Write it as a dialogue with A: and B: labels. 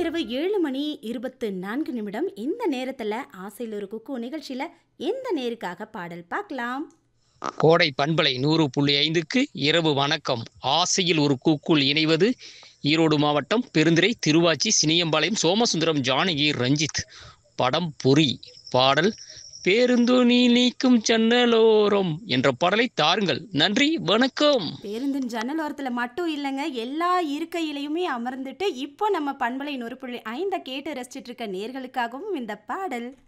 A: இரவு ஏழு மணி இருபத்து நான்கு நிமிடம் இந்த நேரத்தில் ஆசையில் ஒரு குக்கு நிகழ்ச்சியில் எந்த நேருக்காக பாடல் பார்க்கலாம்
B: கோடை பண்பலை நூறு புள்ளி ஐந்துக்கு இரவு வணக்கம் ஆசையில் ஒரு கூக்குள் இணைவது ஈரோடு மாவட்டம் பெருந்துறை திருவாச்சி சினியம்பாளையம் சோமசுந்தரம் ஜானகி ரஞ்சித் படம் பொறி பாடல் பேருந்து நீ நீக்கும் ஜன்னலோரம் என்ற பாடலை தாருங்கள் நன்றி வணக்கம்
A: பேருந்தின் ஜன்னல் ஓரத்தில் மட்டும் இல்லைங்க எல்லா இருக்கையிலையுமே அமர்ந்துட்டு இப்போ நம்ம பண்பலை நொறு புள்ளி ஐந்தை கேட்டு ரசிச்சிட்டு இருக்க நேர்களுக்காகவும் இந்த பாடல்